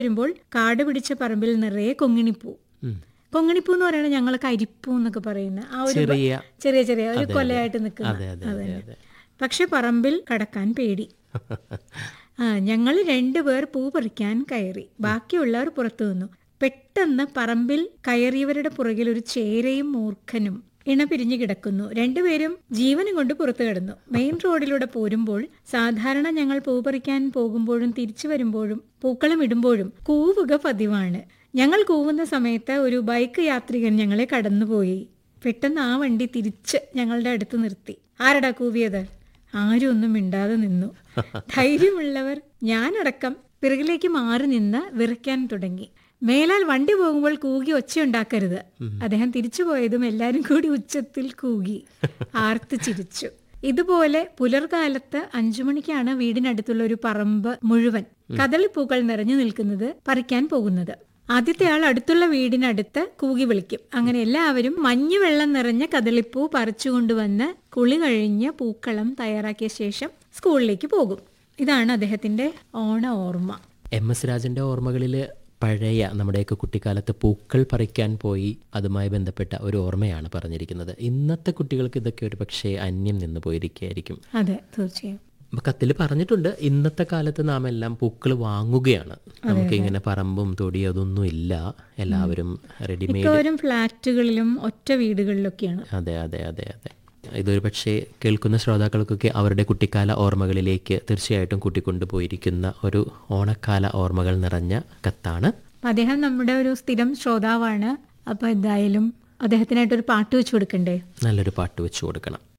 വരുമ്പോൾ കാട് പിടിച്ച പറമ്പിൽ നിറയെ കൊങ്ങിണിപ്പൂ ഉം. കൊങ്ങിണിപ്പൂ എന്ന് പറയുന്നത് ഞങ്ങൾ കരിപ്പൂ എന്നൊക്കെ പറയുന്ന ആ ഒരു ബ- ചെറിയ ചെറിയ ചെറിയ ഒരു കൊലയായിട്ട് നിൽക്കുന്ന അതെ അതെ അതെ അതെ പക്ഷെ പറമ്പിൽ കടക്കാൻ പേടി ആ ഞങ്ങൾ രണ്ടുപേർ പൂ പറിക്കാൻ കയറി ബാക്കിയുള്ളവർ പുറത്തു നിന്നു പെട്ടെന്ന് പറമ്പിൽ കയറിയവരുടെ പുറകിൽ ഒരു ചേരയും മൂർഖനും ഇണ പിരിഞ്ഞു കിടക്കുന്നു രണ്ടുപേരും ജീവനും കൊണ്ട് പുറത്തു കിടന്നു മെയിൻ റോഡിലൂടെ പോരുമ്പോൾ സാധാരണ ഞങ്ങൾ പൂ പറിക്കാൻ പോകുമ്പോഴും തിരിച്ചു വരുമ്പോഴും പൂക്കളം ഇടുമ്പോഴും കൂവുക പതിവാണ് ഞങ്ങൾ കൂവുന്ന സമയത്ത് ഒരു ബൈക്ക് യാത്രികൻ ഞങ്ങളെ കടന്നുപോയി പെട്ടെന്ന് ആ വണ്ടി തിരിച്ച് ഞങ്ങളുടെ അടുത്ത് നിർത്തി ആരടാ കൂവിയത് ആരും ഒന്നും മിണ്ടാതെ നിന്നു ധൈര്യമുള്ളവർ ഞാനടക്കം പിറകിലേക്ക് മാറി നിന്ന് വിറയ്ക്കാൻ തുടങ്ങി മേലാൽ വണ്ടി പോകുമ്പോൾ കൂകി ഒച്ചയുണ്ടാക്കരുത് അദ്ദേഹം തിരിച്ചു പോയതും എല്ലാരും കൂടി ഉച്ചത്തിൽ കൂകി ആർത്ത് ചിരിച്ചു ഇതുപോലെ പുലർകാലത്ത് അഞ്ചു മണിക്കാണ് വീടിനടുത്തുള്ള ഒരു പറമ്പ് മുഴുവൻ കദളിപ്പൂക്കൾ നിറഞ്ഞു നിൽക്കുന്നത് പറിക്കാൻ പോകുന്നത് ആദ്യത്തെ ആൾ അടുത്തുള്ള വീടിനടുത്ത് കൂകി വിളിക്കും അങ്ങനെ എല്ലാവരും മഞ്ഞുവെള്ളം നിറഞ്ഞ കദളിപ്പൂ പറിച്ചുകൊണ്ടുവന്ന് കുളി കഴിഞ്ഞ് പൂക്കളം തയ്യാറാക്കിയ ശേഷം സ്കൂളിലേക്ക് പോകും ഇതാണ് അദ്ദേഹത്തിന്റെ ഓണ ഓർമ്മ എം എസ് രാജന്റെ ഓർമ്മകളിൽ പഴയ നമ്മുടെയൊക്കെ കുട്ടിക്കാലത്ത് പൂക്കൾ പറിക്കാൻ പോയി അതുമായി ബന്ധപ്പെട്ട ഒരു ഓർമ്മയാണ് പറഞ്ഞിരിക്കുന്നത് ഇന്നത്തെ കുട്ടികൾക്ക് ഇതൊക്കെ ഒരു പക്ഷേ അന്യം നിന്ന് പോയിരിക്കുകയായിരിക്കും അതെ തീർച്ചയായും അപ്പൊ കത്തിൽ പറഞ്ഞിട്ടുണ്ട് ഇന്നത്തെ കാലത്ത് നാം എല്ലാം പൂക്കൾ വാങ്ങുകയാണ് നമുക്ക് ഇങ്ങനെ പറമ്പും തൊടി അതൊന്നും ഇല്ല എല്ലാവരും റെഡിമെയ്ഡ് മിക്കവരും ഫ്ലാറ്റുകളിലും ഒറ്റ വീടുകളിലൊക്കെയാണ് അതെ അതെ അതെ അതെ ഇതൊരു പക്ഷേ കേൾക്കുന്ന ശ്രോതാക്കൾക്കൊക്കെ അവരുടെ കുട്ടിക്കാല ഓർമ്മകളിലേക്ക് തീർച്ചയായിട്ടും കൂട്ടിക്കൊണ്ടുപോയിരിക്കുന്ന ഒരു ഓണക്കാല ഓർമ്മകൾ നിറഞ്ഞ കത്താണ് അപ്പൊ അദ്ദേഹം നമ്മുടെ ഒരു സ്ഥിരം ശ്രോതാവാണ് അപ്പൊ എന്തായാലും അദ്ദേഹത്തിനായിട്ടൊരു പാട്ട് വെച്ചു കൊടുക്കണ്ടേ നല്ലൊരു പാട്ട് വെച്ചു കൊടുക്കണം